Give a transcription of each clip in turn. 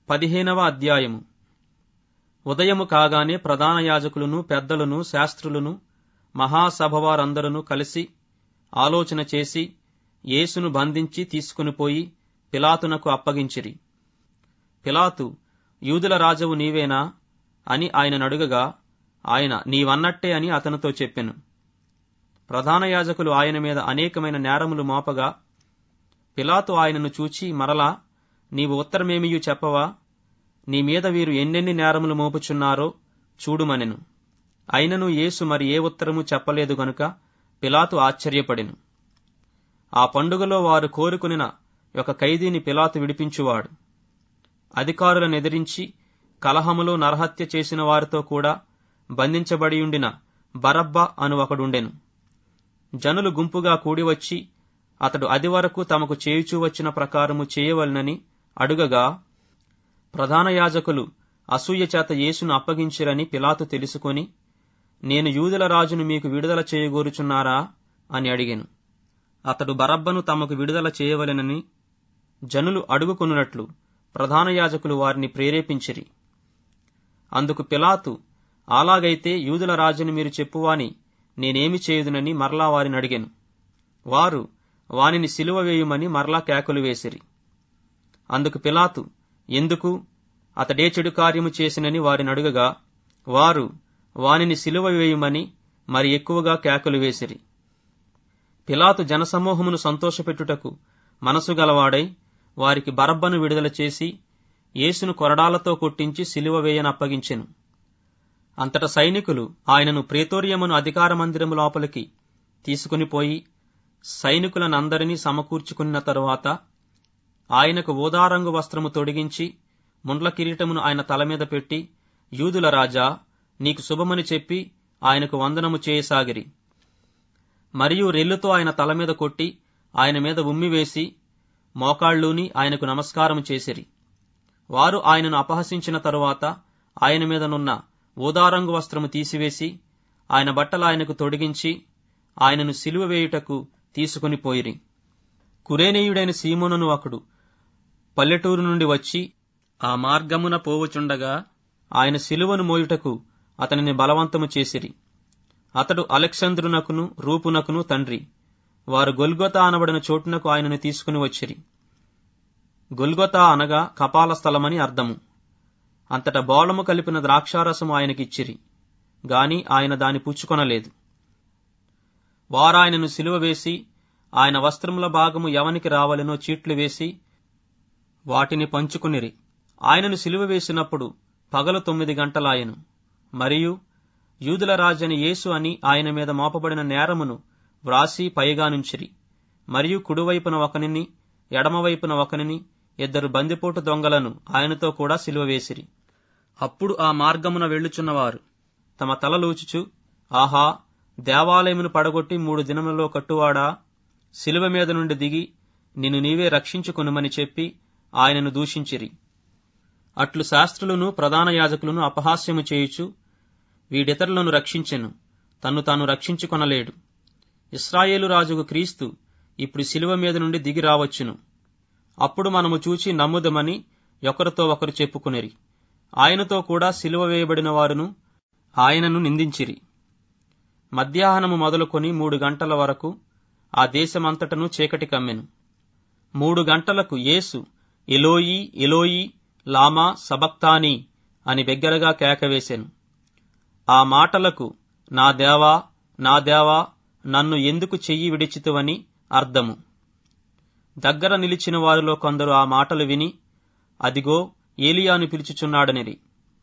పదిహేనవ అధ్యాయము ఉదయము కాగానే ప్రధాన యాజకులను పెద్దలను శాస్త్రులను మహాసభవారందరూ కలిసి ఆలోచన చేసి యేసును బంధించి తీసుకుని పోయి పిలాతునకు అప్పగించిరి పిలాతు యూదుల రాజవు నీవేనా అని ఆయన నడుగగా ఆయన నీవన్నట్టే అని అతనితో చెప్పెను ప్రధాన యాజకులు ఆయన మీద అనేకమైన నేరములు మోపగా పిలాతు ఆయనను చూచి మరలా నీవు ఉత్తరమేమియు చెప్పవా నీ మీద వీరు ఎన్నెన్ని నేరములు మోపుచున్నారో చూడుమనెను అయినను యేసు మరి ఏ ఉత్తరము చెప్పలేదు గనుక పిలాతు ఆశ్చర్యపడెను ఆ పండుగలో వారు కోరుకునిన ఒక ఖైదీని పిలాతు విడిపించువాడు అధికారులను ఎదిరించి కలహములో నరహత్య చేసిన వారితో కూడా బంధించబడియుండిన బరబ్బ అను ఒకడుండెను జనులు గుంపుగా కూడివచ్చి అతడు అది వరకు తమకు చేయుచూ వచ్చిన ప్రకారము చేయవలనని అడుగగా ప్రధాన యాజకులు అసూయ చేత యేసును అప్పగించిరని పిలాతు తెలుసుకొని నేను యూదుల రాజును మీకు విడుదల చేయగోరుచున్నారా అని అడిగాను అతడు బరబ్బను తమకు విడుదల చేయవలెనని జనులు అడుగుకొనున్నట్లు ప్రధాన యాజకులు వారిని ప్రేరేపించిరి అందుకు పిలాతు అలాగైతే యూదుల రాజుని మీరు చెప్పువాని నేనేమి చేయుదునని మరలా వారిని అడిగాను వారు వానిని సిలువ వేయుమని మరలా కేకలు వేసిరి అందుకు పిలాతు ఎందుకు అతడే చెడు కార్యము చేసినని వారిని అడుగగా వారు వానిని సిలువ వేయుమని మరి ఎక్కువగా కేకలు వేసిరి పిలాతు జనసమూహమును సంతోషపెట్టుటకు మనసు గలవాడై వారికి బరబ్బను విడుదల చేసి యేసును కొరడాలతో కొట్టించి సిలువ వేయనప్పగించెను అంతట సైనికులు ఆయనను ప్రేతోరియమును అధికార మందిరము లోపలికి తీసుకుని పోయి సైనికులనందరినీ సమకూర్చుకున్న తరువాత ఆయనకు ఊదారంగు వస్త్రము తొడిగించి ముండ్ల కిరీటమును ఆయన తల మీద పెట్టి యూదుల రాజా నీకు శుభమని చెప్పి ఆయనకు వందనము చేయసాగిరి మరియు రెల్లుతో ఆయన తల మీద కొట్టి ఆయన మీద ఉమ్మివేసి మోకాళ్ళూని ఆయనకు నమస్కారం చేసిరి వారు ఆయనను అపహసించిన తరువాత ఆయన మీదనున్న ఊదారంగు వస్త్రము తీసివేసి ఆయన బట్టలు ఆయనకు తొడిగించి ఆయనను సిలువ వేయుటకు తీసుకుని పోయిరి కురేనీయుడైన సీమోనును ఒకడు పల్లెటూరు నుండి వచ్చి ఆ మార్గమున పోవుచుండగా ఆయన సిలువను మోయుటకు అతనిని బలవంతము చేసిరి అతడు అలెక్సంద్రునకును రూపునకును తండ్రి వారు గొల్గొతా అనబడిన చోటునకు ఆయనను తీసుకుని వచ్చిరి గొల్గొతా అనగా కపాల స్థలమని అర్థము అంతట బోళము కలిపిన ద్రాక్షారసము ఆయనకిచ్చిరి గాని ఆయన దాని పుచ్చుకొనలేదు వారాయనను సిలువ వేసి ఆయన వస్త్రముల భాగము ఎవనికి రావలెనో చీట్లు వేసి వాటిని పంచుకునిరి ఆయనను సిలువ వేసినప్పుడు పగలు తొమ్మిది గంటలాయను మరియు యూదుల రాజని యేసు అని ఆయన మీద మోపబడిన నేరమును వ్రాసి పైగా నుంచిరి మరియు కుడివైపున ఒకనిని ఎడమవైపున ఒకనిని ఇద్దరు బందిపోటు దొంగలను ఆయనతో కూడా సిలువ వేసిరి అప్పుడు ఆ మార్గమున వెళ్ళుచున్నవారు తమ తలలూచుచు ఆహా దేవాలయమును పడగొట్టి మూడు దినములలో కట్టువాడా శిలువ మీద నుండి దిగి నిన్ను నీవే రక్షించుకొనుమని చెప్పి ఆయనను దూషించిరి అట్లు శాస్త్రులను ప్రధాన యాజకులను అపహాస్యము చేయుచు వీడితరులను రక్షించెను తన్ను తాను రక్షించుకొనలేడు ఇస్రాయేలు రాజుకు క్రీస్తు ఇప్పుడు శిలువ మీద నుండి దిగి రావచ్చును అప్పుడు మనము చూచి నమ్ముదమని ఒకరితో ఒకరు చెప్పుకునిరి ఆయనతో కూడా సిలువ వేయబడిన వారును ఆయనను నిందించిరి మధ్యాహ్నము మొదలుకొని మూడు గంటల వరకు ఆ దేశమంతటను చీకటి కమ్మెను మూడు గంటలకు యేసు ఎలోయి ఎలోయి లామా సబక్తాని అని బిగ్గరగా కేకవేశాను ఆ మాటలకు నా దేవా నా దేవా నన్ను ఎందుకు చెయ్యి విడిచితువని అర్థము దగ్గర నిలిచిన వారిలో కొందరు ఆ మాటలు విని అదిగో ఏలియాను పిలుచుచున్నాడనిరి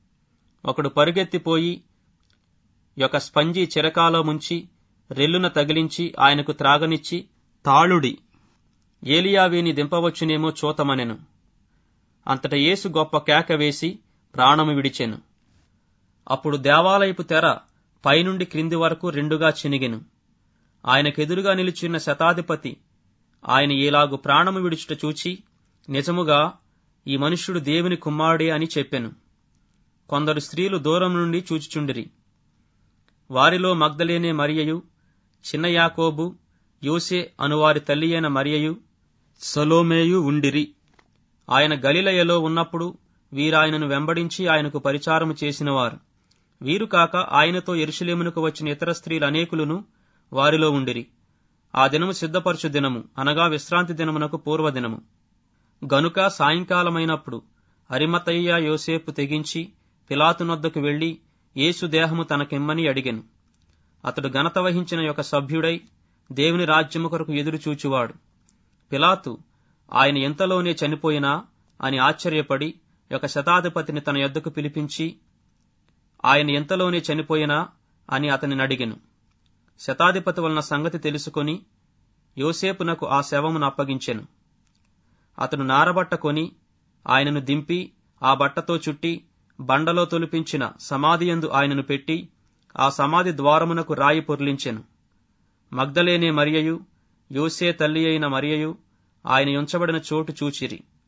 ఒకడు పరుగెత్తిపోయి ఒక స్పంజి చిరకాలో ముంచి రెల్లున తగిలించి ఆయనకు త్రాగనిచ్చి తాళుడి ఏలియా వీని దింపవచ్చునేమో చూతమనెను అంతట యేసు గొప్ప కేక వేసి ప్రాణము విడిచెను అప్పుడు దేవాలయపు తెర పైనుండి క్రింది వరకు రెండుగా చినిగెను ఆయనకెదురుగా నిలిచిన్న శతాధిపతి ఆయన ఇలాగు ప్రాణము విడుచుట చూచి నిజముగా ఈ మనుష్యుడు దేవుని కుమారుడే అని చెప్పెను కొందరు స్త్రీలు దూరం నుండి చూచుచుండిరి వారిలో మగ్ధలేనే మరియయు చిన్న యాకోబు యోసే అనువారి తల్లి అయిన మరియయు సలోమేయు ఉండిరి ఆయన గలిలయలో ఉన్నప్పుడు వీరాయనను వెంబడించి ఆయనకు పరిచారము చేసినవారు వీరు కాక ఆయనతో ఎరుషలేమునకు వచ్చిన ఇతర స్త్రీలు అనేకులను వారిలో ఉండిరి ఆ దినము సిద్ధపరచు దినము అనగా విశ్రాంతి దినమునకు పూర్వదినము గనుక సాయంకాలమైనప్పుడు అరిమతయ్య యోసేపు తెగించి పిలాతునొద్దకు వెళ్లి యేసు దేహము తనకిమ్మని అడిగెను అతడు ఘనత వహించిన యొక్క సభ్యుడై దేవుని రాజ్యము కొరకు ఎదురు చూచువాడు పిలాతు ఆయన ఎంతలోనే చనిపోయినా అని ఆశ్చర్యపడి ఒక శతాధిపతిని తన యొద్దకు పిలిపించి ఆయన ఎంతలోనే చనిపోయినా అని అతనిని అడిగెను శతాధిపతి వలన సంగతి తెలుసుకొని యోసేపునకు ఆ శవమును అప్పగించెను అతడు నారబట్ట కొని ఆయనను దింపి ఆ బట్టతో చుట్టి బండలో తొలిపించిన సమాధియందు ఆయనను పెట్టి ఆ సమాధి ద్వారమునకు రాయి పొర్లించెను మగ్ధలేనే మరియయు యోసే తల్లి అయిన మరియయు ఆయన ఉంచబడిన చోటు చూచిరి